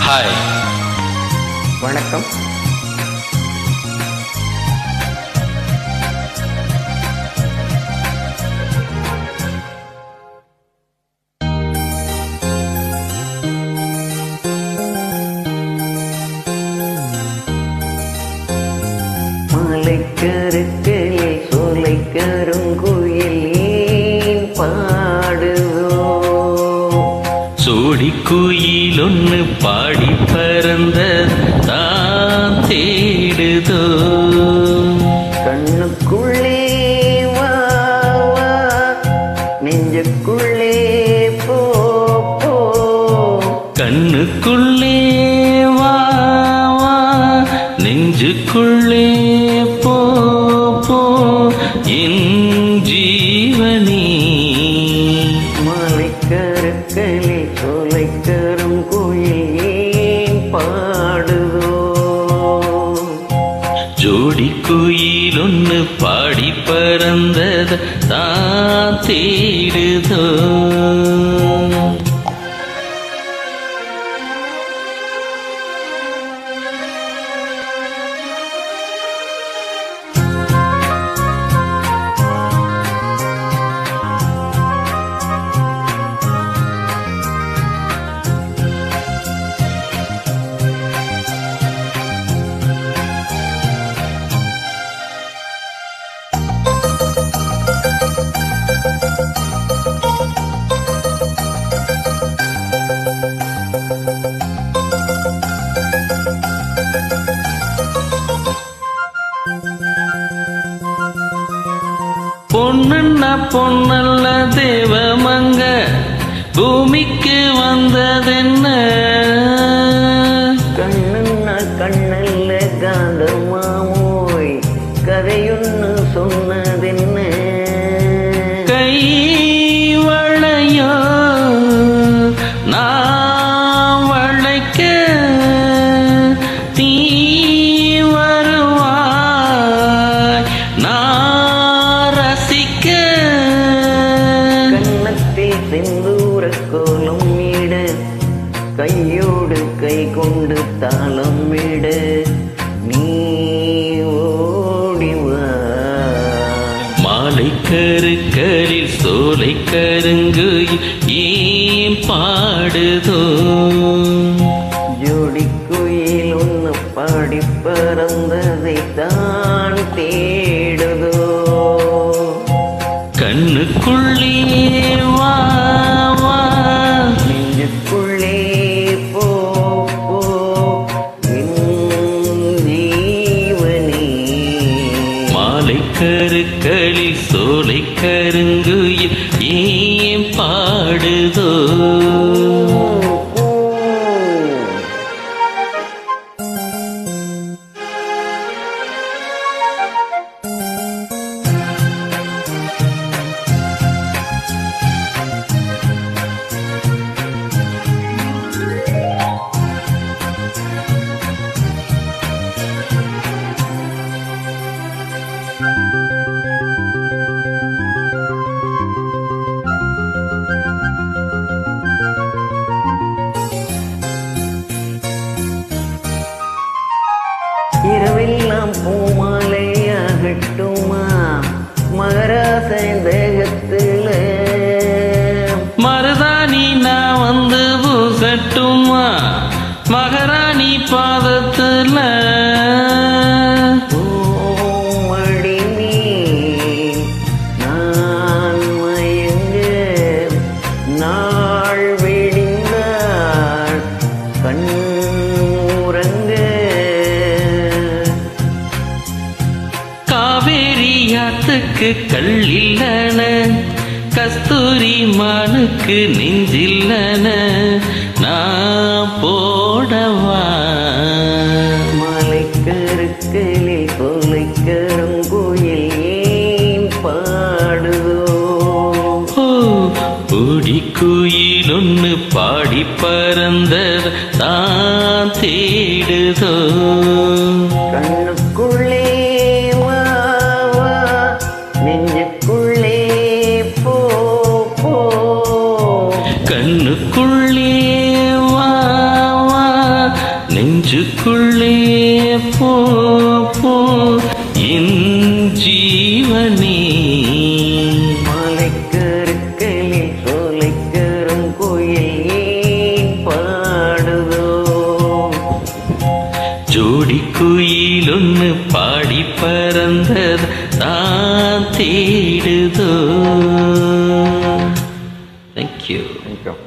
hi வணக்கம் மலைக்கருக்களே சோலை கருங்குயில் ஏன் பாடுதோ சோடி குயில் ஒன்று பாடி பறந்த தான் தேடுதோ கண்ணுக்குள்ளே வா வா நெஞ்சுக்குள்ளே போ போ கண்ணுக்குள்ளே வா வா நெஞ்சுக்குள்ளே போ போ என் ஜீவனே மலைக்கருக்களே சோலை கருங்குயில் ஏன் பாடுதோ ஜோடி குயில் ஒன்று பாடி பறந்தத தான் தேடுதோ பொண்ணுன்னா பொண்ணல்ல தேவமங்க பூமிக்கு வந்ததென்ன கண்ணுன்னா கண்ணல்ல காந்தமாமோய் கதையொன்னு சொன்னதென்ன கை வளையோ நான் வளைக்க நீ வருவாய் நான் ரசிக்க கன்னத்தில் செந்தூர கோலம் இட கையோடு கை கொண்டு தாளம் விட நீ ஓடிவா மாலை கருக்கரில் சோலை கருங்கு ஏன் பாடுதோ ஜோடி குயில் ஒன்று பாடி பறந்ததை தான் தேடுதோ கண்ணுக்குள்ளே வா வா நெஞ்சுக்குள்ளே போ போ என் ஜீவனே மாலை கருக்களில் சோலை கருங்கு ஏன் பாடுதோ இரவெல்லாம் பூமாலையாகட்டுமா மகராச தேகத்துல மருதாணி நான் வந்து பூசட்டுமா மகாராணி பாதத்துல பூமடி நீ நான் மயங்க நாள் விடிந்தாள் கண் உறங்க காவேரி ஆத்துக்கு கல்லில்லன கஸ்தூரி மானுக்கு நெஞ்சில்லன நான் போடவா மலைக்கருக்களில் கொலைக்கரும் கோயில் ஏன் பாடுதோ ஓ ஓடி குயில் ஒன்று பாடி பறந்த தான் தேடுதோ கண்ணுக்குள்ளே வா வா நெஞ்சுக்குள்ளே போ போ கண்ணுக்குள்ளே வா வா நெஞ்சுக்குள்ளே போ போ என் ஜீவனே மலைக்கருக்களில் சோலைக்கரும் கோயில் ஏன் பாடுதோ ஜோடி குயில் ஒன்று பாடி பறந்தது நான் தேடுதோ தேங்க்யூ தேங்க்யூ